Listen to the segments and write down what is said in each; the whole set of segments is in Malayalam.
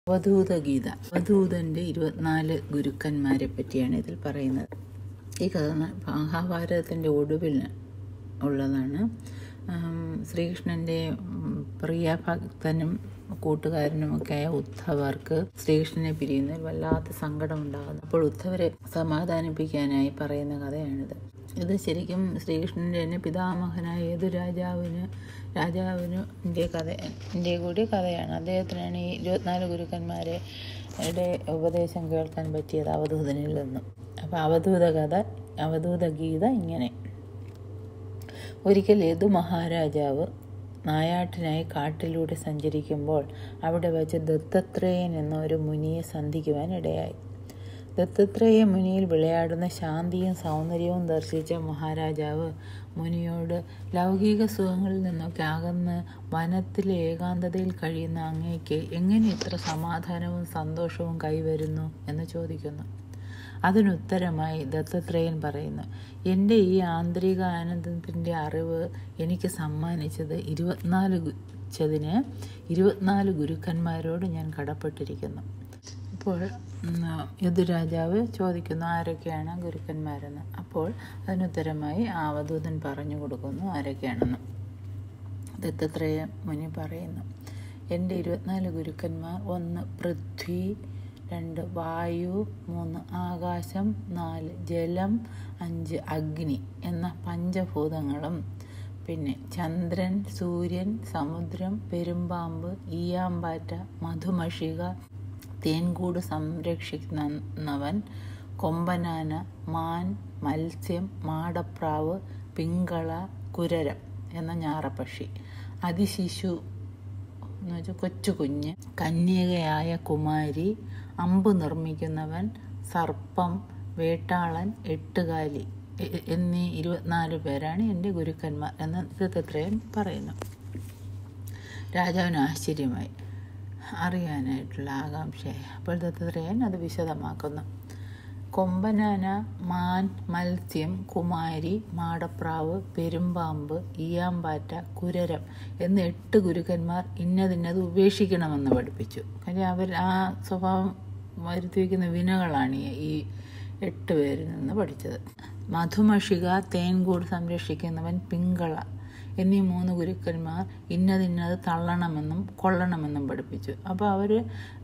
അവധൂത ഗീത അവധൂതൻ്റെ ഇരുപത്തിനാല് ഗുരുക്കന്മാരെ പറ്റിയാണ് ഇതിൽ പറയുന്നത് ഈ കഥ മഹാഭാരതത്തിൻ്റെ ഒടുവിൽ ഉള്ളതാണ് ആം, ശ്രീകൃഷ്ണൻ്റെ ഉം, പ്രിയ ഭക്തനും കൂട്ടുകാരനുമൊക്കെയായ ഉദ്ധവർക്ക് ശ്രീകൃഷ്ണനെ പിരിയുന്നതിൽ വല്ലാത്ത സങ്കടം ഉണ്ടാകുന്നു അപ്പോൾ ഉദ്ധവരെ സമാധാനിപ്പിക്കാനായി പറയുന്ന കഥയാണിത് ഇത് ശരിക്കും ശ്രീകൃഷ്ണൻ്റെ തന്നെ പിതാമഹനായ ഏതു രാജാവിന് രാജാവിന് എൻ്റെ കഥ എൻ്റെ കൂടി കഥയാണ് അദ്ദേഹത്തിനാണ് ഈ ഇരുപത്തിനാല് ഗുരുക്കന്മാരെ യുടെ ഉപദേശം കേൾക്കാൻ പറ്റിയത് അവധൂതനിൽ നിന്നും അപ്പോൾ അവധൂത കഥ അവധൂത ഗീത ഇങ്ങനെ ഒരിക്കൽ യദു മഹാരാജാവ് നായാട്ടിനായി കാട്ടിലൂടെ സഞ്ചരിക്കുമ്പോൾ അവിടെ വച്ച് ദത്തത്രേയൻ എന്ന ഒരു മുനിയെ സന്ധിക്കുവാൻ ഇടയായി ദത്തത്രേയ മുനിയിൽ വിളയാടുന്ന ശാന്തിയും സൗന്ദര്യവും ദർശിച്ച മഹാരാജാവ് മുനിയോട് ലൗകിക സുഖങ്ങളിൽ നിന്നൊക്കെ അകന്ന് വനത്തിലെ ഏകാന്തതയിൽ കഴിയുന്ന അങ്ങേക്ക് എങ്ങനെ ഇത്ര സമാധാനവും സന്തോഷവും കൈവരുന്നു എന്ന് ചോദിക്കുന്നു അതിനുത്തരമായി ദത്തത്രേയൻ പറയുന്നു എൻ്റെ ഈ ആന്തരിക ആനന്ദത്തിൻ്റെ അറിവ് എനിക്ക് സമ്മാനിച്ചത് ഇരുപത്തിനാല് ഗു- ചതിന് ഇരുപത്തിനാല് ഗുരുക്കന്മാരോട് ഞാൻ കടപ്പെട്ടിരിക്കുന്നു അപ്പോൾ ഉം, യദുരാജാവ് ചോദിക്കുന്നു ആരൊക്കെയാണ് ഗുരുക്കന്മാരെന്ന് അപ്പോൾ അതിനുത്തരമായി ആവധൂതൻ പറഞ്ഞു കൊടുക്കുന്നു ആരൊക്കെയാണെന്ന് ദത്തത്രേയ മുനി പറയുന്നു എൻ്റെ ഇരുപത്തിനാല് ഗുരുക്കന്മാർ ഒന്ന് പൃഥ്വി രണ്ട് വായു മൂന്ന് ആകാശം നാല് ജലം അഞ്ച് അഗ്നി എന്ന പഞ്ചഭൂതങ്ങളും പിന്നെ ചന്ദ്രൻ സൂര്യൻ സമുദ്രം പെരുമ്പാമ്പ് ഈയാമ്പാറ്റ മധുമഷിക തേൻകൂട് സംരക്ഷിക്കുന്നവൻ കൊമ്പനാന മാൻ മത്സ്യം മാടപ്രാവ് പിങ്കള കുരരം എന്ന ഞാറപ്പക്ഷി അതിശിശു എന്ന് വെച്ചാൽ കൊച്ചു കുഞ്ഞ് കന്യകയായ കുമാരി അമ്പ് നിർമ്മിക്കുന്നവൻ സർപ്പം വേട്ടാളൻ എട്ടുകാലി എ- എ- എന്നീ ഇരുപത്തിനാല് പേരാണ് എൻ്റെ ഗുരുക്കന്മാർ എന്ന് ദത്തത്രേയൻ പറയുന്നു രാജാവിന് ആശ്ചര്യമായി അറിയാനായിട്ടുള്ള ആകാംക്ഷയായി അപ്പോൾ ദത്തത്രേയൻ അത് വിശദമാക്കുന്നു കൊമ്പനാന മാൻ മത്സ്യം കുമാരി മാടപ്രാവ് പെരുമ്പാമ്പ് ഈയാമ്പാറ്റ കുരരം എന്ന എട്ട് ഗുരുക്കന്മാർ ഇന്നതിന്നത് ഉപേക്ഷിക്കണമെന്ന് പഠിപ്പിച്ചു കാര്യം അവർ ആ സ്വഭാവം വരുത്തി വയ്ക്കുന്ന വിനകളാണ് ഈ- ഈ എട്ട് പേരിൽ നിന്ന് പഠിച്ചത് മധുമഷിക തേൻകൂട് സംരക്ഷിക്കുന്നവൻ പിങ്കള എന്നീ മൂന്ന് ഗുരുക്കന്മാർ ഇന്നതിന്നത് തള്ളണമെന്നും കൊള്ളണമെന്നും പഠിപ്പിച്ചു അപ്പോൾ അവർ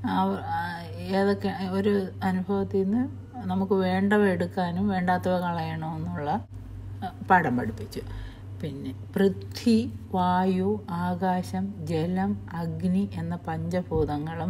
ഏതൊക്കെ ഒരു അനുഭവത്തിൽ നിന്ന് നമുക്ക് വേണ്ടവ എടുക്കാനും വേണ്ടാത്തവ കളയണമെന്നുള്ള ആ, പാഠം പഠിപ്പിച്ചു പിന്നെ പൃഥ്വി വായു ആകാശം ജലം അഗ്നി എന്ന പഞ്ചഭൂതങ്ങളും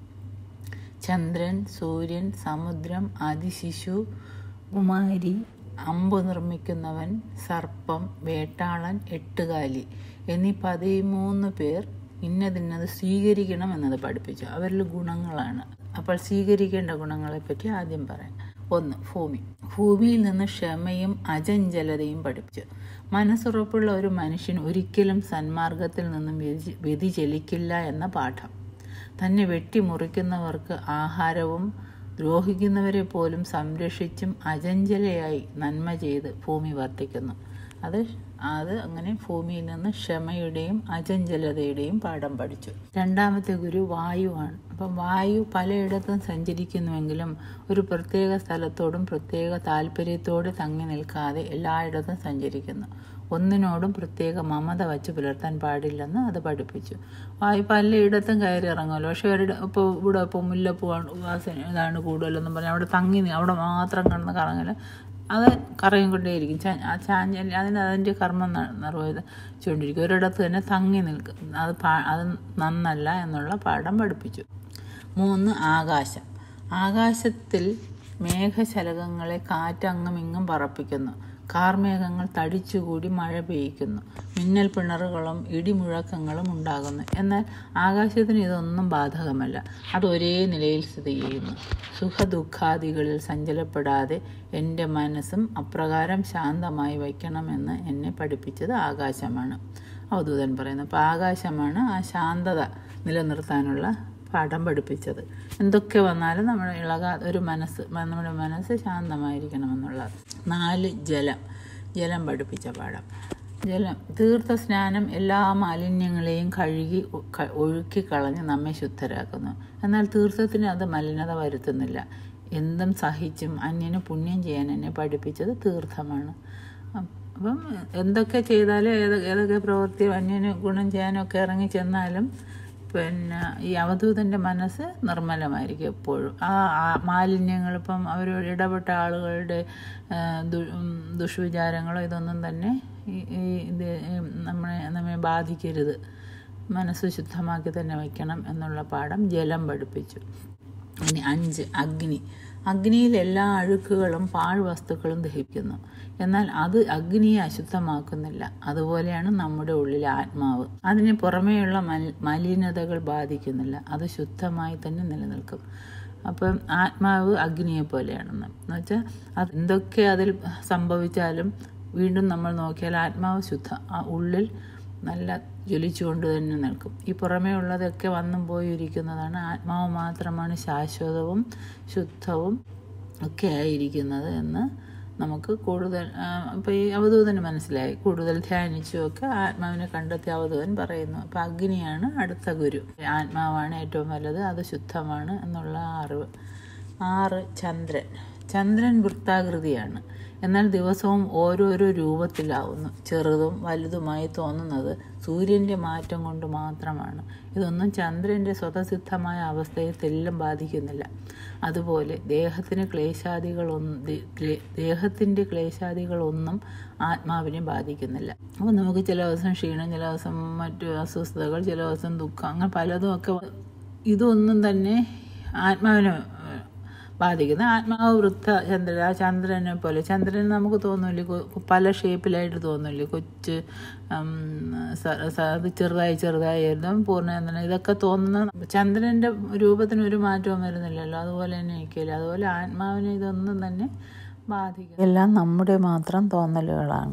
ചന്ദ്രൻ സൂര്യൻ സമുദ്രം അതിശിശു കുമാരി അമ്പ് നിർമ്മിക്കുന്നവൻ സർപ്പം വേട്ടാളൻ എട്ടുകാലി എന്നീ പതിമൂന്ന് പേർ ഇന്നതിന്നത് സ്വീകരിക്കണം എന്നത് പഠിപ്പിച്ചു അവരിൽ ഗുണങ്ങളാണ് അപ്പോൾ സ്വീകരിക്കേണ്ട ഗുണങ്ങളെപ്പറ്റി ആദ്യം പറയാം ഒന്ന് ഭൂമി ഭൂമിയിൽ നിന്ന് ക്ഷമയും അചഞ്ചലതയും പഠിപ്പിച്ചു മനസ്സുറപ്പുള്ള ഒരു മനുഷ്യൻ ഒരിക്കലും സന്മാർഗത്തിൽ നിന്നും വ്യതി- വ്യതിചലിക്കില്ല എന്ന പാഠം തന്നെ വെട്ടിമുറിക്കുന്നവർക്ക് ആഹാരവും ദ്രോഹിക്കുന്നവരെ പോലും സംരക്ഷിച്ചും അചഞ്ചലയായി നന്മ ചെയ്ത് ഭൂമി വർദ്ധിക്കുന്നു അത് അത് അങ്ങനെ ഭൂമിയിൽ നിന്ന് ക്ഷമയുടെയും അചഞ്ചലതയുടെയും പാഠം പഠിച്ചു രണ്ടാമത്തെ ഗുരു വായുവാണ് അപ്പം വായു പലയിടത്തും സഞ്ചരിക്കുന്നുവെങ്കിലും ഒരു പ്രത്യേക സ്ഥലത്തോടും പ്രത്യേക താല്പര്യത്തോടെ തങ്ങി നിൽക്കാതെ എല്ലായിടത്തും സഞ്ചരിക്കുന്നു ഒന്നിനോടും പ്രത്യേക മമത വച്ച് പുലർത്താൻ പാടില്ലെന്ന് അത് പഠിപ്പിച്ചു വായു പലയിടത്തും കയറി ഇറങ്ങുമല്ലോ പക്ഷെ അവരുടെ ഇപ്പോൾ ഇവിടെ ഇപ്പോൾ മുല്ലപ്പൂവാണ് വാസന ഇതാണ് കൂടുതലെന്നും പറഞ്ഞാൽ അവിടെ തങ്ങി നി- അവിടെ മാത്രം കിടന്ന് കറങ്ങല് അത് കറയും കൊണ്ടേയിരിക്കും ചാ ആ ചാഞ്ഞൽ അതിന് അതിൻ്റെ കർമ്മം ന- നിർവഹിച്ചുകൊണ്ടിരിക്കും ഒരിടത്ത് തന്നെ തങ്ങി നിൽക്കും അത് പാ അത് നന്നല്ല എന്നുള്ള പാഠം പഠിപ്പിച്ചു മൂന്ന് ആകാശം ആകാശത്തിൽ മേഘശലകങ്ങളെ കാറ്റ് അങ്ങും ഇങ്ങും പറപ്പിക്കുന്നു കാർമേഘങ്ങൾ തടിച്ചുകൂടി മഴ പെയ്യിക്കുന്നു മിന്നൽ പിണറുകളും ഇടിമുഴക്കങ്ങളും ഉണ്ടാകുന്നു എന്നാൽ ആകാശത്തിന് ഇതൊന്നും ബാധകമല്ല അത് ഒരേ നിലയിൽ സ്ഥിതി ചെയ്യുന്നു സുഖദുഃഖാദികളിൽ സഞ്ചലപ്പെടാതെ എൻ്റെ മനസ്സും അപ്രകാരം ശാന്തമായി വയ്ക്കണമെന്ന് എന്നെ പഠിപ്പിച്ചത് ആകാശമാണ് അവധൂതൻ പറയുന്നു അപ്പോൾ ആകാശമാണ് ആ ശാന്തത നിലനിർത്താനുള്ള പാഠം പഠിപ്പിച്ചത് എന്തൊക്കെ വന്നാലും നമ്മുടെ ഇളകാ ഒരു മനസ്സ് നമ്മുടെ മനസ്സ് ശാന്തമായിരിക്കണമെന്നുള്ളത് നാല് ജലം ജലം പഠിപ്പിച്ച പാഠം ജലം തീർത്ഥ സ്നാനം എല്ലാ മാലിന്യങ്ങളെയും കഴുകി ഒ- ക- ഒഴുക്കി കളഞ്ഞ് നമ്മെ ശുദ്ധരാക്കുന്നു എന്നാൽ തീർത്ഥത്തിന് അത് മലിനത വരുത്തുന്നില്ല എന്തും സഹിച്ചും അന്യന് പുണ്യം ചെയ്യാൻ എന്നെ പഠിപ്പിച്ചത് തീർത്ഥമാണ് അ- അപ്പം എന്തൊക്കെ ചെയ്താലും ഏത് ഏതൊക്കെ പ്രവൃത്തി അന്യന് ഗുണം ചെയ്യാനൊക്കെ ഇറങ്ങി ചെന്നാലും പിന്നെ ഈ അവധൂതൻ്റെ മനസ്സ് നിർമ്മലമായിരിക്കും എപ്പോഴും ആ ആ മാലിന്യങ്ങൾ ഇപ്പം അവരോട് ഇടപെട്ട ആളുകളുടെ ആ, ദു- ഉം, ദുഷ്വിചാരങ്ങളോ ഇതൊന്നും തന്നെ ഈ ഈ ഇത് നമ്മളെ നമ്മെ ബാധിക്കരുത് മനസ്സ് ശുദ്ധമാക്കി തന്നെ വയ്ക്കണം എന്നുള്ള പാഠം ജലം പഠിപ്പിച്ചു ഇനി അഞ്ച് അഗ്നി അഗ്നിയിൽ എല്ലാ അഴുക്കുകളും പാഴ്വസ്തുക്കളും ദഹിക്കുന്നു എന്നാൽ അത് അഗ്നിയെ അശുദ്ധമാക്കുന്നില്ല അതുപോലെയാണ് നമ്മുടെ ഉള്ളിലെ ആത്മാവ് അതിന് പുറമേയുള്ള മൽ മലിനതകൾ ബാധിക്കുന്നില്ല അത് ശുദ്ധമായി തന്നെ നിലനിൽക്കും അപ്പം ആത്മാവ് അഗ്നിയെ പോലെയാണെന്ന് എന്ന് വെച്ചാൽ അത് എന്തൊക്കെ അതിൽ സംഭവിച്ചാലും വീണ്ടും നമ്മൾ നോക്കിയാൽ ആത്മാവ് ശുദ്ധ ആ ഉള്ളിൽ നല്ല ജ്വലിച്ചുകൊണ്ട് തന്നെ നിൽക്കും ഈ പുറമേ ഉള്ളതൊക്കെ വന്നും പോയി ഇരിക്കുന്നതാണ് ആത്മാവ് മാത്രമാണ് ശാശ്വതവും ശുദ്ധവും ഒക്കെ ആയിരിക്കുന്നത് എന്ന് നമുക്ക് കൂടുതൽ ഇപ്പോൾ ഈ അവധൂതന് മനസ്സിലായി കൂടുതൽ ധ്യാനിച്ചുമൊക്കെ ആത്മാവിനെ കണ്ടെത്തി അവധൂതൻ പറയുന്നു അപ്പോൾ അഗ്നിയാണ് അടുത്ത ഗുരു ആത്മാവാണ് ഏറ്റവും വലുത് അത് ശുദ്ധമാണ് എന്നുള്ള അറിവ് ആറ് ചന്ദ്രൻ ചന്ദ്രൻ വൃത്താകൃതിയാണ് എന്നാൽ ദിവസവും ഓരോരോ രൂപത്തിലാവുന്നു ചെറുതും വലുതുമായി തോന്നുന്നത് സൂര്യൻ്റെ മാറ്റം കൊണ്ട് മാത്രമാണ് ഇതൊന്നും ചന്ദ്രൻ്റെ സ്വതസിദ്ധമായ അവസ്ഥയെ തെല്ലും ബാധിക്കുന്നില്ല അതുപോലെ ദേഹത്തിന് ക്ലേശാദികളൊന്നും ദേ- ക്ലേ- ദേഹത്തിൻ്റെ ക്ലേശാദികളൊന്നും ആത്മാവിനെ ബാധിക്കുന്നില്ല അപ്പോൾ നമുക്ക് ചില ദിവസം ക്ഷീണം ചില ദിവസം മറ്റു അസ്വസ്ഥതകൾ ചില ദിവസം ദുഃഖം അങ്ങനെ പലതും ഒക്കെ വ- ഇതൊന്നും തന്നെ ആത്മാവിനെ ഏഹ്, ബാധിക്കുന്ന ആത്മാവ് വൃത്ത ചന്ദ്രൻ ആ ചന്ദ്രനെ പോലെ ചന്ദ്രൻ നമുക്ക് തോന്നില്ലേ കൊ- പല ഷേപ്പിലായിട്ട് തോന്നില്ലേ കൊച്ച് ഉം, സ- സ- അത് ചെറുതായി ചെറുതായി ആയിരുന്നു പൂർണ്ണചന്ദ്രൻ ഇതൊക്കെ തോന്നുന്ന ചന്ദ്രൻ്റെ രൂപത്തിന് ഒരു മാറ്റവും വരുന്നില്ലല്ലോ അതുപോലെ തന്നെ ഇരിക്കില്ല അതുപോലെ ആത്മാവിനെ ഇതൊന്നും തന്നെ ബാധിക്കും എല്ലാം നമ്മുടെ മാത്രം തോന്നലുകളാണ്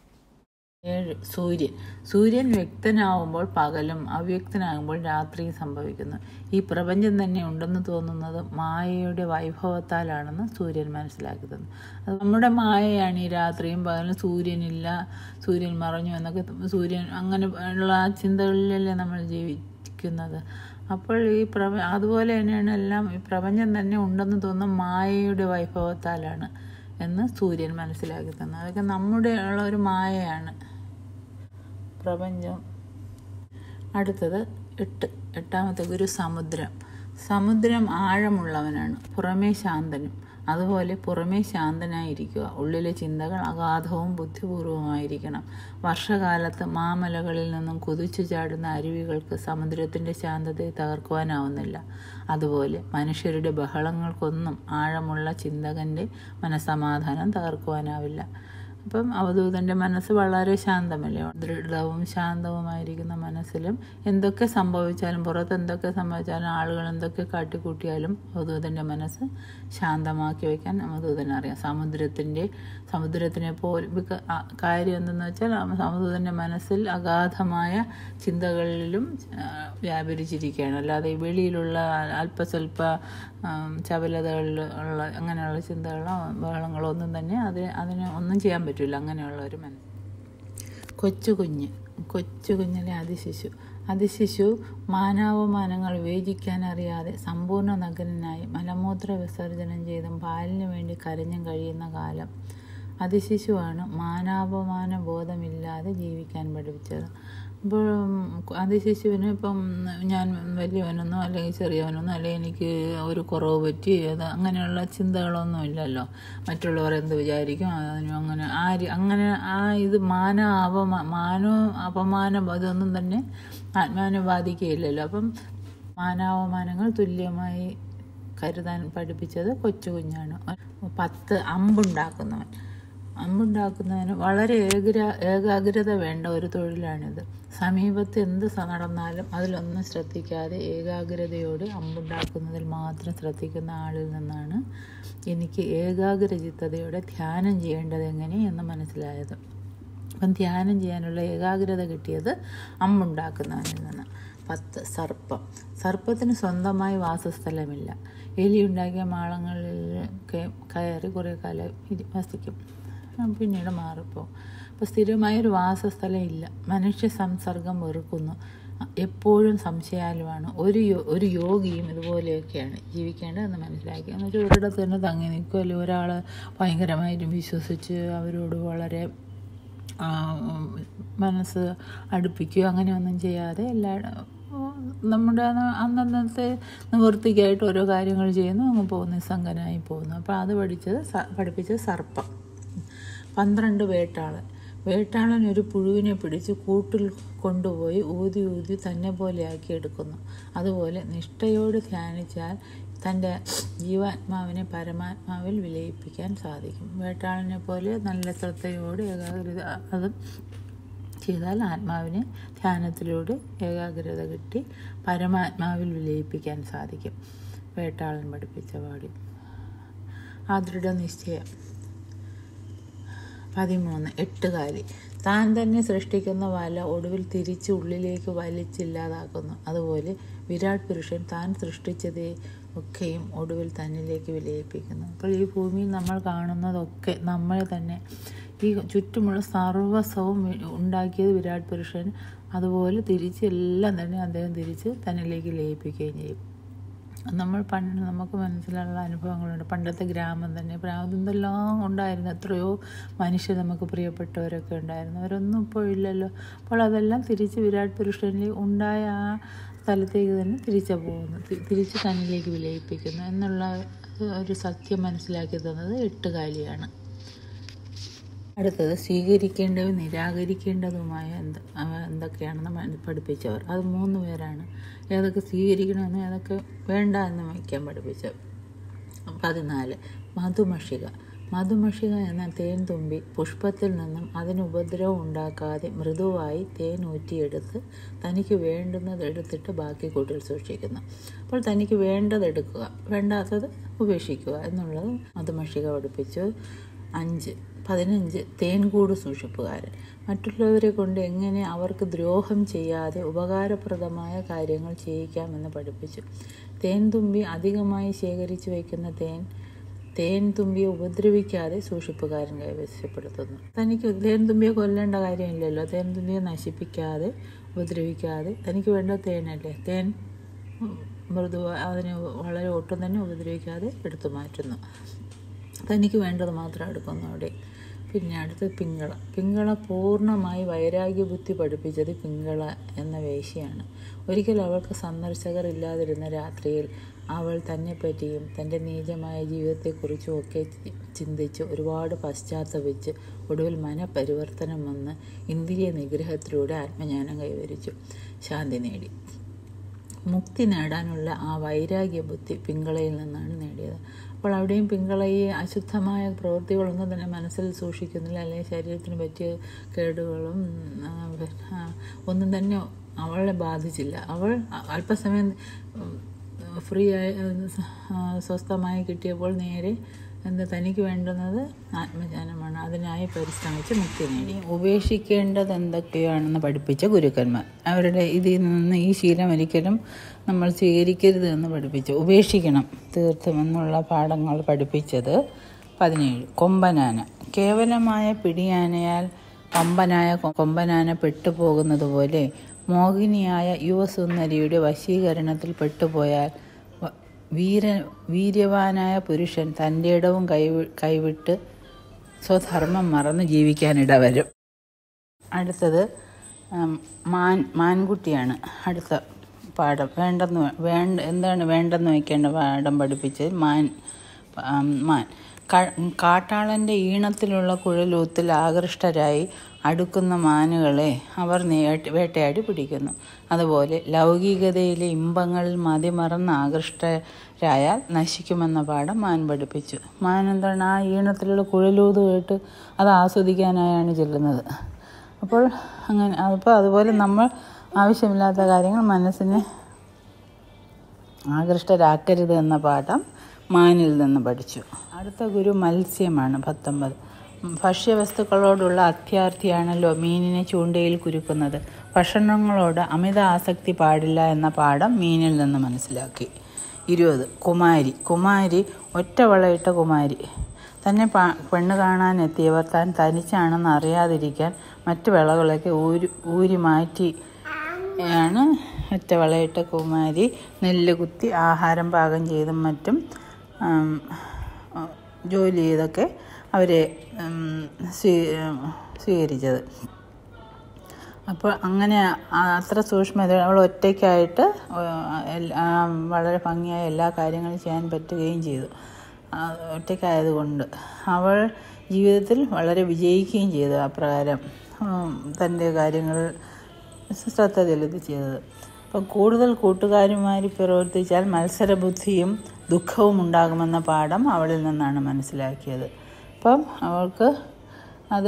ഏഴ് സൂര്യൻ സൂര്യൻ വ്യക്തനാവുമ്പോൾ പകലും അവ്യക്തനാകുമ്പോൾ രാത്രിയും സംഭവിക്കുന്നു ഈ പ്രപഞ്ചം തന്നെ ഉണ്ടെന്ന് തോന്നുന്നത് മായയുടെ വൈഭവത്താലാണെന്ന് സൂര്യൻ മനസ്സിലാക്കി തന്നു അത് നമ്മുടെ മായയാണ് ഈ രാത്രിയും പകലും സൂര്യനില്ല സൂര്യൻ മറഞ്ഞു എന്നൊക്കെ സൂര്യൻ അങ്ങനെ ഉള്ള ആ ചിന്തകളിലല്ലേ നമ്മൾ ജീവിക്കുന്നത് അപ്പോൾ ഈ പ്രപ അതുപോലെ തന്നെയാണ് എല്ലാം ഈ പ്രപഞ്ചം തന്നെ ഉണ്ടെന്ന് തോന്നുന്ന മായയുടെ വൈഭവത്താലാണ് എന്ന് സൂര്യൻ മനസ്സിലാക്കി തന്നു അതൊക്കെ നമ്മുടെ ഉള്ള ഒരു മായയാണ് പ്രപഞ്ചം അടുത്തത് എട്ട് എട്ടാമത്തെ ഗുരു സമുദ്രം സമുദ്രം ആഴമുള്ളവനാണ് പുറമേ ശാന്തനും അതുപോലെ പുറമേ ശാന്തനായിരിക്കുക ഉള്ളിലെ ചിന്തകൾ അഗാധവും ബുദ്ധിപൂർവമായിരിക്കണം വർഷകാലത്ത് മാമലകളിൽ നിന്നും കുതിച്ചു ചാടുന്ന അരുവികൾക്ക് സമുദ്രത്തിൻ്റെ ശാന്തതയെ തകർക്കുവാനാവുന്നില്ല അതുപോലെ മനുഷ്യരുടെ ബഹളങ്ങൾക്കൊന്നും ആഴമുള്ള ചിന്തകൻ്റെ മനസമാധാനം തകർക്കുവാനാവില്ല അപ്പം അവധൂതൻ്റെ മനസ്സ് വളരെ ശാന്തമല്ലേ ദൃഢവും ശാന്തവുമായിരിക്കുന്ന മനസ്സിലും എന്തൊക്കെ സംഭവിച്ചാലും പുറത്ത് എന്തൊക്കെ സംഭവിച്ചാലും ആളുകൾ എന്തൊക്കെ കാട്ടിക്കൂട്ടിയാലും അവധൂതൻ്റെ മനസ്സ് ശാന്തമാക്കി വയ്ക്കാൻ അവധൂതന് അറിയാം സമുദ്രത്തിൻ്റെ സമുദ്രത്തിനെ പോലും ഇപ്പൊ ക- ആ- കാര്യം എന്തെന്ന് വെച്ചാൽ ആ സമുദ്രത്തിൻ്റെ മനസ്സിൽ അഗാധമായ ചിന്തകളിലും ആ, വ്യാപരിച്ചിരിക്കുകയാണ് അല്ലാതെ ഈ വെളിയിലുള്ള അല്പസ്വല്പ ആം, ചപലതകളിൽ ഉള്ള അങ്ങനെയുള്ള ചിന്തകളോ ബഹളങ്ങളോ ഒന്നും തന്നെ അത് അതിന് ഒന്നും ചെയ്യാൻ പറ്റില്ല അങ്ങനെയുള്ള ഒരു മനസ്സ് കൊച്ചു കുഞ്ഞ് കൊച്ചു കുഞ്ഞിലെ അതിശിശു അതിശിശു മാനാവമാനങ്ങൾ വിവേചിക്കാൻ അറിയാതെ സമ്പൂർണ്ണ നഗരനായി മലമൂത്ര വിസർജനം ചെയ്തും പാലിന് വേണ്ടി കരഞ്ഞും കഴിയുന്ന കാലം അതിശിശുവാണ് മാനാപമാന ബോധമില്ലാതെ ജീവിക്കാൻ പഠിപ്പിച്ചത് അപ്പോൾ അതിശിശുവിന് ഇപ്പം ഞാൻ വലിയവനൊന്നോ അല്ലെങ്കിൽ ചെറിയവനൊന്നോ അല്ലെങ്കിൽ എനിക്ക് ഒരു കുറവ് പറ്റി അത് അങ്ങനെയുള്ള ചിന്തകളൊന്നും ഇല്ലല്ലോ മറ്റുള്ളവർ എന്ത് വിചാരിക്കും അതിനും അങ്ങനെ ആര് അങ്ങനെ ആ ഇത് മാന അപമാ മാനോ അപമാനം ഇതൊന്നും തന്നെ ആത്മാവിനെ ബാധിക്കുകയില്ലല്ലോ അപ്പം മാനാവമാനങ്ങൾ തുല്യമായി കരുതാൻ പഠിപ്പിച്ചത് കൊച്ചു കുഞ്ഞാണ് പത്ത് അമ്പുണ്ടാക്കുന്നവൻ അമ്പുണ്ടാക്കുന്നതിന് വളരെ ഏകര ഏകാഗ്രത വേണ്ട ഒരു തൊഴിലാണിത് സമീപത്ത് എന്ത് സ- നടന്നാലും അതിലൊന്നും ശ്രദ്ധിക്കാതെ ഏകാഗ്രതയോടെ അമ്പുണ്ടാക്കുന്നതിൽ മാത്രം ശ്രദ്ധിക്കുന്ന ആളിൽ നിന്നാണ് എനിക്ക് ഏകാഗ്രചിത്തതയോടെ ധ്യാനം ചെയ്യേണ്ടത് എങ്ങനെ എന്ന് മനസ്സിലായത് അപ്പം ധ്യാനം ചെയ്യാനുള്ള ഏകാഗ്രത കിട്ടിയത് അമ്പുണ്ടാക്കുന്നവനിൽ നിന്ന് പത്ത് സർപ്പം സർപ്പത്തിന് സ്വന്തമായി വാസസ്ഥലമില്ല എലി ഉണ്ടാക്കിയ മാളങ്ങളിൽ കയറി കുറേ കാലം ഇരി- വസിക്കും പിന്നീട് മാറിപ്പോവും അപ്പോൾ സ്ഥിരമായൊരു വാസസ്ഥലം ഇല്ല മനുഷ്യ സംസർഗം വെറുക്കുന്നു എപ്പോഴും സംശയാലുമാണ് ഒരു യോ- ഒരു യോഗിയും ഇതുപോലെയൊക്കെയാണ് ജീവിക്കേണ്ടതെന്ന് മനസ്സിലാക്കി എന്ന് വെച്ചാൽ ഒരിടത്ത് തന്നെ തങ്ങി നിൽക്കും അല്ലെങ്കിൽ ഒരാൾ ഭയങ്കരമായിട്ടും വിശ്വസിച്ച് അവരോട് വളരെ ആ, ഉം, മനസ്സ് അടുപ്പിക്കുകയോ അങ്ങനെയൊന്നും ചെയ്യാതെ എല്ലാ നമ്മുടെ ന- അന്നന്നത്തെ നിവൃത്തിക്കായിട്ട് ഓരോ കാര്യങ്ങൾ ചെയ്യുന്നു അങ്ങ് പോകുന്നു നിസ്സംഗനായി പോകുന്നു അപ്പോൾ അത് പഠിച്ചത് സ- പഠിപ്പിച്ചത് സർപ്പം പന്ത്രണ്ട് വേട്ടാളൻ വേട്ടാളൻ ഒരു പുഴുവിനെ പിടിച്ച് കൂട്ടിൽ കൊണ്ടുപോയി ഊതി ഊതി തന്നെ പോലെയാക്കി എടുക്കുന്നു അതുപോലെ നിഷ്ഠയോട് ധ്യാനിച്ചാൽ തൻ്റെ ജീവാത്മാവിനെ പരമാത്മാവിൽ വിലയിപ്പിക്കാൻ സാധിക്കും വേട്ടാളനെ പോലെ നല്ല ശ്രദ്ധയോട് ഏകാഗ്രത അതും ചെയ്താൽ ആത്മാവിനെ ധ്യാനത്തിലൂടെ ഏകാഗ്രത കിട്ടി പരമാത്മാവിൽ വിലയിപ്പിക്കാൻ സാധിക്കും വേട്ടാളൻ പഠിപ്പിച്ച പാടി ആ ദൃഢനിശ്ചയം പതിമൂന്ന് എട്ടുകാലി താൻ തന്നെ സൃഷ്ടിക്കുന്ന വല ഒടുവിൽ തിരിച്ച് ഉള്ളിലേക്ക് വലിച്ചില്ലാതാക്കുന്നു അതുപോലെ വിരാട് പുരുഷൻ താൻ സൃഷ്ടിച്ചതേ ഒക്കെയും ഒടുവിൽ തന്നിലേക്ക് വിലയിപ്പിക്കുന്നു അപ്പോൾ ഈ ഭൂമിയിൽ നമ്മൾ കാണുന്നതൊക്കെ നമ്മളെ തന്നെ ഈ ചുറ്റുമുള്ള സർവസ്വവും ഉണ്ടാക്കിയത് വിരാട് പുരുഷൻ അതുപോലെ തിരിച്ച് എല്ലാം തന്നെ അദ്ദേഹം തിരിച്ച് തന്നിലേക്ക് ലയിപ്പിക്കുകയും ചെയ്യും നമ്മൾ പണ്ട് നമുക്ക് മനസ്സിലുള്ള അനുഭവങ്ങളുണ്ട് പണ്ടത്തെ ഗ്രാമം തന്നെ എന്തെല്ലാം ഉണ്ടായിരുന്നു എത്രയോ മനുഷ്യർ നമുക്ക് പ്രിയപ്പെട്ടവരൊക്കെ ഉണ്ടായിരുന്നു അവരൊന്നും ഇപ്പോൾ ഇല്ലല്ലോ അപ്പോൾ അതെല്ലാം തിരിച്ച് വിരാട് പുരുഷനിൽ ഉണ്ടായ ആ സ്ഥലത്തേക്ക് തന്നെ തിരിച്ചു പോകുന്നു തി- തിരിച്ച് തന്നിലേക്ക് വിലയിപ്പിക്കുന്നു എന്നുള്ള ഒരു സത്യം മനസ്സിലാക്കി തന്നത് എട്ടുകാലിയാണ് അടുത്തത് സ്വീകരിക്കേണ്ടതും നിരാകരിക്കേണ്ടതുമായ എന്ത് അവ എന്തൊക്കെയാണെന്ന് മ- പഠിപ്പിച്ചവർ അത് മൂന്ന് പേരാണ് ഏതൊക്കെ സ്വീകരിക്കണമെന്ന് ഏതൊക്കെ വേണ്ട എന്ന് വയ്ക്കാൻ പഠിപ്പിച്ചത് പതിനാല് മധുമഷിക മധുമഷിക എന്ന തേൻ തുമ്പി പുഷ്പത്തിൽ നിന്നും അതിന് ഉപദ്രവം ഉണ്ടാക്കാതെ മൃദുവായി തേൻ ഊറ്റിയെടുത്ത് തനിക്ക് വേണ്ടുന്നത് എടുത്തിട്ട് ബാക്കി കൂട്ടിൽ സൂക്ഷിക്കുന്നു അപ്പോൾ തനിക്ക് വേണ്ടത് എടുക്കുക വേണ്ടാത്തത് ഉപേക്ഷിക്കുക എന്നുള്ളത് മധുമഷിക പഠിപ്പിച്ചു അഞ്ച് പതിനഞ്ച് തേൻകൂട് സൂക്ഷിപ്പുകാരൻ മറ്റുള്ളവരെ കൊണ്ട് എങ്ങനെ അവർക്ക് ദ്രോഹം ചെയ്യാതെ ഉപകാരപ്രദമായ കാര്യങ്ങൾ ചെയ്യിക്കാമെന്ന് പഠിപ്പിച്ചു തേൻ തുമ്പി അധികമായി ശേഖരിച്ചു വയ്ക്കുന്ന തേൻ തേൻ തുമ്പിയെ ഉപദ്രവിക്കാതെ സൂക്ഷിപ്പുകാരൻ കൈവശപ്പെടുത്തുന്നു തനിക്ക് തേൻ തുമ്പിയെ കൊല്ലേണ്ട കാര്യമില്ലല്ലോ തേൻ തുമ്പിയെ നശിപ്പിക്കാതെ ഉപദ്രവിക്കാതെ തനിക്ക് വേണ്ട തേനല്ലേ തേൻ ഉം, മൃദു അതിനെ വളരെ ഒട്ടും തന്നെ ഉപദ്രവിക്കാതെ എടുത്തു മാറ്റുന്നു തനിക്ക് വേണ്ടത് മാത്രം എടുക്കുന്നു അവിടെ പിന്നെ അടുത്തത് പിങ്കള പിങ്കള പൂർണ്ണമായി വൈരാഗ്യ ബുദ്ധി പഠിപ്പിച്ചത് പിങ്കള എന്ന വേശ്യയാണ് ഒരിക്കൽ അവൾക്ക് സന്ദർശകർ ഇല്ലാതിരുന്ന രാത്രിയിൽ അവൾ തന്നെപ്പറ്റിയും തൻ്റെ നീചമായ ജീവിതത്തെക്കുറിച്ചും ഒക്കെ ചി- ചിന്തിച്ച് ഒരുപാട് പശ്ചാത്തപിച്ച് ഒടുവിൽ മനപരിവർത്തനം വന്ന് ഇന്ദ്രിയ നിഗ്രഹത്തിലൂടെ ആത്മജ്ഞാനം കൈവരിച്ചു ശാന്തി നേടി മുക്തി നേടാനുള്ള ആ വൈരാഗ്യ ബുദ്ധി പിങ്കളയിൽ നിന്നാണ് നേടിയത് അപ്പോൾ അവിടെയും പിങ്കള ഈ അശുദ്ധമായ പ്രവൃത്തികളൊന്നും തന്നെ മനസ്സിൽ സൂക്ഷിക്കുന്നില്ല അല്ലെങ്കിൽ ശരീരത്തിന് പറ്റിയ കേടുകളും ആ, ആ, ഒന്നും തന്നെ അവളെ ബാധിച്ചില്ല അവൾ അ- അല്പസമയം ഉം, ഫ്രീ ആയി ആ, സ്വസ്ഥമായി കിട്ടിയപ്പോൾ നേരെ എന്താ തനിക്ക് വേണ്ടുന്നത് ആത്മജ്ഞാനമാണ് അതിനായി പരിശ്രമിച്ച് മുക്തി നേടി ഉപേക്ഷിക്കേണ്ടത് എന്തൊക്കെയാണെന്ന് പഠിപ്പിച്ച ഗുരുക്കന്മാർ അവരുടെ ഇതിൽ നിന്ന് ഈ ശീലം ഒരിക്കലും നമ്മൾ സ്വീകരിക്കരുത് എന്ന് പഠിപ്പിച്ചു ഉപേക്ഷിക്കണം തീർത്തും എന്നുള്ള പാഠങ്ങൾ പഠിപ്പിച്ചത് പതിനേഴ് കൊമ്പനാന കേവലമായ പിടിയാനയാൽ കൊമ്പനായ കൊ- കൊമ്പനാന പെട്ടുപോകുന്നത് പോലെ മോഹിനിയായ യുവസുന്ദരിയുടെ വശീകരണത്തിൽ പെട്ടുപോയാൽ വ- വീര വീര്യവാനായ പുരുഷൻ തൻ്റെ ഇടവും കൈവി കൈവിട്ട് സ്വധർമ്മം മറന്ന് ജീവിക്കാനിട വരും അടുത്തത് ഉം, മാൻ മാൻകുട്ടിയാണ് അടുത്ത പാഠം വേണ്ടെന്ന് വേ- വേണ്ട എന്താണ് വേണ്ടെന്ന് വയ്ക്കേണ്ട പാഠം പഠിപ്പിച്ചത് മാൻ ഉം, മാൻ ക- കാട്ടാളൻ്റെ ഈണത്തിലുള്ള കുഴലൂത്തിൽ ആകൃഷ്ടരായി അടുക്കുന്ന മാനുകളെ അവർ നേ- വേട്ടയാടി പിടിക്കുന്നു അതുപോലെ ലൗകികതയിലെ ഇമ്പങ്ങളിൽ മതിമറന്ന് ആകൃഷ്ടരായാൽ നശിക്കുമെന്ന പാഠം മാൻ പഠിപ്പിച്ചു മാൻ എന്താണ് ആ ഈണത്തിലുള്ള കുഴലൂത് കേട്ട് അത് ആസ്വദിക്കാനായാണ് ചെല്ലുന്നത് അപ്പോൾ അങ്ങനെ അപ്പോൾ അതുപോലെ നമ്മൾ ആവശ്യമില്ലാത്ത കാര്യങ്ങൾ മനസ്സിനെ ആകൃഷ്ടരാക്കരുത് എന്ന പാഠം മാനിൽ നിന്ന് പഠിച്ചു അടുത്ത ഗുരു മത്സ്യമാണ് പത്തൊമ്പത് ഉം, ഭക്ഷ്യവസ്തുക്കളോടുള്ള അത്യാർത്ഥിയാണല്ലോ മീനിനെ ചൂണ്ടയിൽ കുരുക്കുന്നത് ഭക്ഷണങ്ങളോട് അമിത ആസക്തി പാടില്ല എന്ന പാഠം മീനിൽ നിന്ന് മനസ്സിലാക്കി ഇരുപത് കുമാരി കുമാരി ഒറ്റ വളയിട്ട കുമാരി തന്നെ പ- പെണ്ണ് കാണാനെത്തിയവർ താൻ തനിച്ചാണെന്ന് അറിയാതിരിക്കാൻ മറ്റു വിളകളൊക്കെ ഊരി ഊരി മാറ്റി ആണ് ഒറ്റ വളയിട്ട കുമാരി നെല്ല് കുത്തി ആഹാരം പാകം ചെയ്തും മറ്റും ആം, ആ, ജോലി ചെയ്തൊക്കെ അവരെ ഉം, സ്വീ സ്വീകരിച്ചത് അപ്പോൾ അങ്ങനെ ആ- അത്ര സൂക്ഷ്മത അവൾ ഒറ്റയ്ക്കായിട്ട് എൽ- ആ വളരെ ഭംഗിയായ എല്ലാ കാര്യങ്ങളും ചെയ്യാൻ പറ്റുകയും ചെയ്തു ആ, ഒറ്റയ്ക്കായതുകൊണ്ട് അവൾ ജീവിതത്തിൽ വളരെ വിജയിക്കുകയും ചെയ്തു അപ്രകാരം ഉം, തൻ്റെ കാര്യങ്ങൾ ശ്രദ്ധ ചെലുത്തി ചെയ്തത് അപ്പം കൂടുതൽ കൂട്ടുകാരുമായി പ്രവർത്തിച്ചാൽ മത്സരബുദ്ധിയും ദുഃഖവും ഉണ്ടാകുമെന്ന പാഠം അവളിൽ നിന്നാണ് മനസ്സിലാക്കിയത് അപ്പം അവൾക്ക് അത്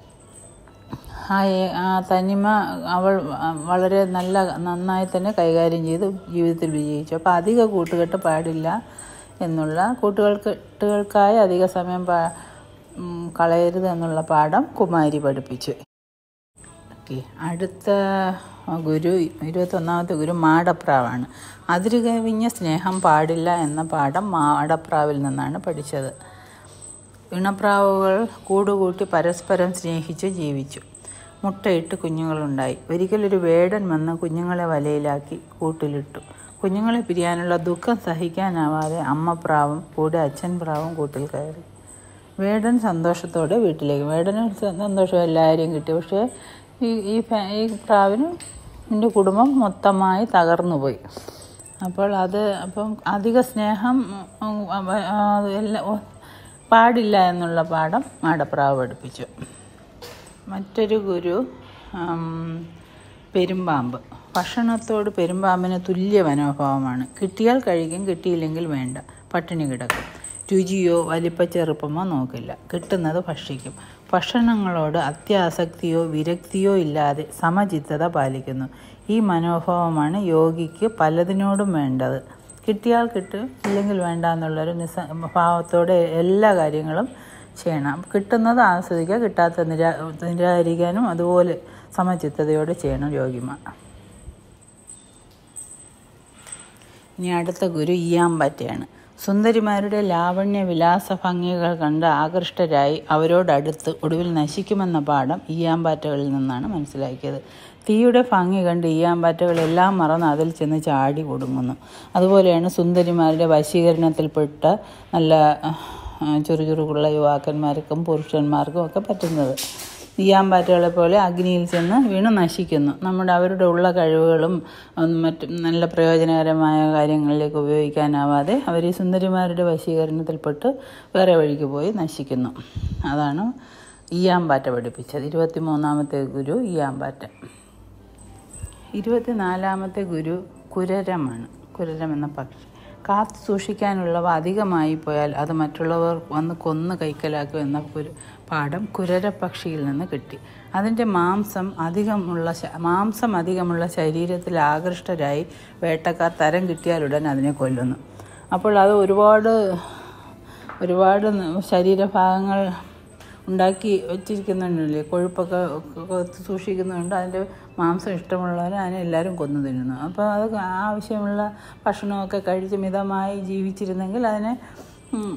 ആ ഏ- ആ തനിമ അവൾ വളരെ നല്ല നന്നായി തന്നെ കൈകാര്യം ചെയ്ത് ജീവിതത്തിൽ വിജയിച്ചു അപ്പോൾ അധിക കൂട്ടുകെട്ട് പാടില്ല എന്നുള്ള കൂട്ടുകെട്ടുകൾക്കായി അധിക സമയം പാ ഉം, കളയരുത് എന്നുള്ള പാഠം കുമാരി പഠിപ്പിച്ചു ഓക്കെ അടുത്ത ഗുരു ഇരുപത്തൊന്നാമത്തെ ഗുരു മാടപ്രാവാണ് അതിര് കവിഞ്ഞ സ്നേഹം പാടില്ല എന്ന പാഠം മാടപ്രാവിൽ നിന്നാണ് പഠിച്ചത് ഇണപ്രാവുകൾ കൂടുകൂട്ടി പരസ്പരം സ്നേഹിച്ച് ജീവിച്ചു മുട്ടയിട്ട് കുഞ്ഞുങ്ങളുണ്ടായി ഒരിക്കലൊരു വേടൻ വന്ന് കുഞ്ഞുങ്ങളെ വലയിലാക്കി കൂട്ടിലിട്ടു കുഞ്ഞുങ്ങളെ പിരിയാനുള്ള ദുഃഖം സഹിക്കാനാവാതെ അമ്മ പ്രാവും കൂടെ അച്ഛൻ പ്രാവും കൂട്ടിൽ കയറി വേടൻ സന്തോഷത്തോടെ വീട്ടിലേക്ക് വേടന് സ- സന്തോഷം എല്ലാവരെയും കിട്ടി പക്ഷേ ഈ ഈ ഫാ- ഈ പ്രാവിന് എൻ്റെ കുടുംബം മൊത്തമായി തകർന്നു പോയി അപ്പോൾ അത് അപ്പം അധിക സ്നേഹം ഉം, അവ- ആ, എല്ലാ ഓ, പാടില്ല എന്നുള്ള പാഠം മാടപ്രാവ് പഠിപ്പിച്ചു മറ്റൊരു ഗുരു ആം, പെരുമ്പാമ്പ് ഭക്ഷണത്തോട് പെരുമ്പാമ്പിന് തുല്യ മനോഭാവമാണ് കിട്ടിയാൽ കഴിക്കും കിട്ടിയില്ലെങ്കിൽ വേണ്ട പട്ടിണി കിടക്കും രുചിയോ വലിപ്പച്ചെറുപ്പമോ നോക്കില്ല കിട്ടുന്നത് ഭക്ഷിക്കും ഭക്ഷണങ്ങളോട് അത്യാസക്തിയോ വിരക്തിയോ ഇല്ലാതെ സമചിത്തത പാലിക്കുന്നു ഈ മനോഭാവമാണ് യോഗിക്ക് പലതിനോടും വേണ്ടത് കിട്ടിയാൽ കിട്ടും ഇല്ലെങ്കിൽ വേണ്ട എന്നുള്ളൊരു നിസ ഭാവത്തോടെ എല്ലാ കാര്യങ്ങളും ചെയ്യണം കിട്ടുന്നത് ആസ്വദിക്കുക കിട്ടാത്ത നിരാ നിരാകരിക്കാനും അതുപോലെ സമചിത്തതയോടെ ചെയ്യണം യോഗിമാർ ഇനി അടുത്ത ഗുരു ഇയാമ്പാറ്റയാണ് സുന്ദരിമാരുടെ ലാവണ്യ വിലാസ ഭംഗികൾ കണ്ട് ആകൃഷ്ടരായി അവരോടടുത്ത് ഒടുവിൽ നശിക്കുമെന്ന പാഠം ഈയാമ്പാറ്റകളിൽ നിന്നാണ് മനസ്സിലാക്കിയത് തീയുടെ ഭംഗി കണ്ട് ഈയാമ്പാറ്റകൾ എല്ലാം മറന്ന് അതിൽ ചെന്ന് ചാടി ഒടുങ്ങുന്നു അതുപോലെയാണ് സുന്ദരിമാരുടെ വശീകരണത്തിൽപ്പെട്ട നല്ല ആ, ചുറുചുറുക്കുള്ള യുവാക്കന്മാർക്കും പുരുഷന്മാർക്കും ഒക്കെ പറ്റുന്നത് ഈയാമ്പാറ്റകളെ പോലെ അഗ്നിയിൽ ചെന്ന് വീണ് നശിക്കുന്നു നമ്മുടെ അവരുടെ ഉള്ള കഴിവുകളും ഉം, മറ്റ് നല്ല പ്രയോജനകരമായ കാര്യങ്ങളിലേക്ക് ഉപയോഗിക്കാനാവാതെ അവർ ഈ സുന്ദരിമാരുടെ വശീകരണത്തിൽപ്പെട്ട് വേറെ വഴിക്ക് പോയി നശിക്കുന്നു അതാണ് ഈയാമ്പാറ്റ പഠിപ്പിച്ചത് ഇരുപത്തി മൂന്നാമത്തെ ഗുരു ഈയാമ്പാറ്റ ഇരുപത്തിനാലാമത്തെ ഗുരു കുരരമാണ് കുരരം എന്ന പക്ഷി കാത്തു സൂക്ഷിക്കാനുള്ളവ അധികമായി പോയാൽ അത് മറ്റുള്ളവർ വന്ന് കൊന്ന് കൈക്കലാക്കും എന്ന ഒരു പാഠം കുരര പക്ഷിയിൽ നിന്ന് കിട്ടി അതിൻ്റെ മാംസം അധികമുള്ള ശ- മാംസം അധികമുള്ള ശരീരത്തിൽ ആകൃഷ്ടരായി വേട്ടക്കാർ തരം കിട്ടിയാലുടൻ അതിനെ കൊല്ലുന്നു അപ്പോൾ അത് ഒരുപാട് ഒരുപാട് ശരീരഭാഗങ്ങൾ ഉണ്ടാക്കി വെച്ചിരിക്കുന്നുണ്ടല്ലേ കൊഴുപ്പൊക്കെ ഒക്കെ സൂക്ഷിക്കുന്നുണ്ട് അതിൻ്റെ മാംസം ഇഷ്ടമുള്ളവർ അതിനെ എല്ലാവരും കൊന്നു തിന്നുന്നു അപ്പോൾ അത് ആവശ്യമുള്ള ഭക്ഷണമൊക്കെ കഴിച്ച് മിതമായി ജീവിച്ചിരുന്നെങ്കിൽ അതിനെ ഉം,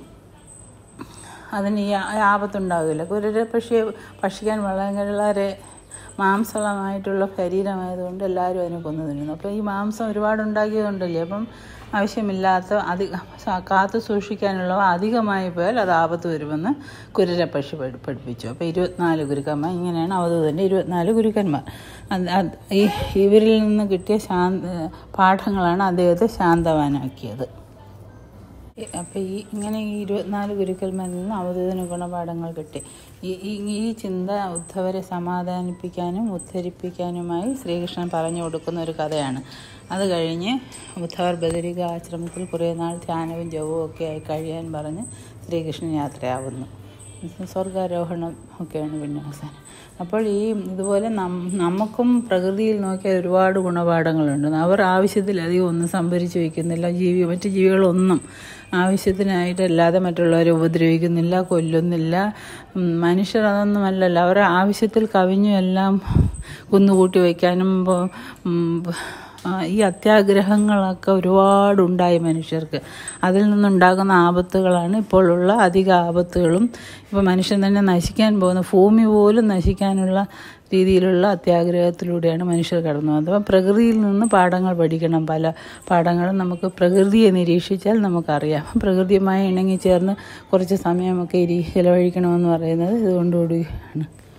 അതിന് ഈ ആ- ആപത്തുണ്ടാകില്ല കുരര പക്ഷിയെ ഭക്ഷിക്കാൻ വളരെ മാംസളമായിട്ടുള്ള ശരീരമായതുകൊണ്ട് എല്ലാവരും അതിനെ കൊന്നു തിന്നുന്നു അപ്പോൾ ഈ മാംസം ഒരുപാട് ഉണ്ടാക്കിയതുകൊണ്ടല്ലേ അപ്പം ആവശ്യമില്ലാത്ത അധിക സ- കാത്തു സൂക്ഷിക്കാനുള്ളവ അധികമായി പോയാൽ അത് ആപത്ത് വരുമെന്ന് കുരര പക്ഷി പഠി പഠിപ്പിച്ചു അപ്പോൾ ഇരുപത്തിനാല് ഗുരുക്കന്മാർ ഇങ്ങനെയാണ് അവധൂതൻ്റെ ഇരുപത്തിനാല് ഗുരുക്കന്മാർ അത് അത് ഈ ഇവരിൽ നിന്ന് കിട്ടിയ ശാന്ത പാഠങ്ങളാണ് അദ്ദേഹത്തെ ശാന്തവാനാക്കിയത് അപ്പോൾ ഈ ഇങ്ങനെ ഈ ഇരുപത്തിനാല് ഗുരുക്കന്മാരിൽ നിന്ന് അവധൂതന ഗുണപാഠങ്ങൾ കിട്ടി ഈ ഈ ഈ ചിന്ത ഉദ്ധവരെ സമാധാനിപ്പിക്കാനും ഉദ്ധരിപ്പിക്കാനുമായി ശ്രീകൃഷ്ണൻ പറഞ്ഞു കൊടുക്കുന്ന ഒരു കഥയാണ് അത് കഴിഞ്ഞ് ഉദ്ധവർ ബദരിക ആശ്രമത്തിൽ കുറേ നാൾ ധ്യാനവും ജപവും ഒക്കെ ആയി കഴിയാൻ പറഞ്ഞ് ശ്രീകൃഷ്ണൻ യാത്രയാവുന്നു സ്വർഗാരോഹണം ഒക്കെയാണ് പിന്നെ അവസാനം അപ്പോൾ ഈ ഇതുപോലെ നം നമുക്കും പ്രകൃതിയിൽ നോക്കിയാൽ ഒരുപാട് ഗുണപാഠങ്ങളുണ്ട് അവർ ആവശ്യത്തിലധികം ഒന്നും സംഭരിച്ചു വയ്ക്കുന്നില്ല ജീവി മറ്റ് ജീവികളൊന്നും ആവശ്യത്തിനായിട്ടല്ലാതെ മറ്റുള്ളവരെ ഉപദ്രവിക്കുന്നില്ല കൊല്ലുന്നില്ല ഉം, മനുഷ്യർ അതൊന്നുമല്ലല്ലോ അവരെ ആവശ്യത്തിൽ കവിഞ്ഞു എല്ലാം കുന്നുകൂട്ടി വയ്ക്കാനും പോ- ഉം, ആ, ഈ അത്യാഗ്രഹങ്ങളൊക്കെ ഒരുപാടുണ്ടായി മനുഷ്യർക്ക് അതിൽ നിന്നുണ്ടാകുന്ന ആപത്തുകളാണ് ഇപ്പോഴുള്ള അധിക ആപത്തുകളും ഇപ്പോൾ മനുഷ്യൻ തന്നെ നശിക്കാൻ പോകുന്ന ഭൂമി പോലും നശിക്കാനുള്ള രീതിയിലുള്ള അത്യാഗ്രഹത്തിലൂടെയാണ് മനുഷ്യർ കടന്നു പോകുന്നത് അപ്പോൾ പ്രകൃതിയിൽ നിന്ന് പാഠങ്ങൾ പഠിക്കണം പല പാഠങ്ങളും നമുക്ക് പ്രകൃതിയെ നിരീക്ഷിച്ചാൽ നമുക്കറിയാം പ്രകൃതിയുമായി ഇണങ്ങിച്ചേർന്ന് കുറച്ച് സമയമൊക്കെ ഇരി ചിലവഴിക്കണമെന്ന് പറയുന്നത് ഇതുകൊണ്ടുകൂടിയാണ്